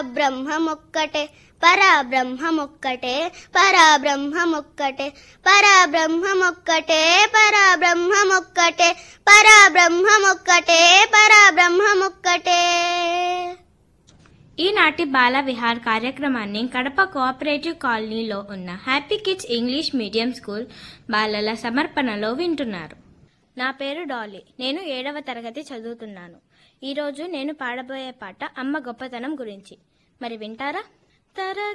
బ్రహ్మమొక్కటే పరబ్రహ్మమొక్కటే పరబ్రహ్మమొక్కటే పరబ్రహ్మమొక్కటే పరబ్రహ్మమొక్కటే పరబ్రహ్మమొక్కటే పరబ్రహ్మమొక్కటే ఈనాటి బాల విహార్ కార్యక్రమాన్ని కడప కోఆపరేటివ్ కాలనీలో ఉన్న happy kids English medium school బాలల సమర్పణలో వింటున్నారు నా పేరు డాలీ నేను ఏడవ తరగతి చదువుతున్నాను ఈరోజు నేను పాడబోయే పాట అమ్మ గొప్పతనం గురించి మరి వింటారా తర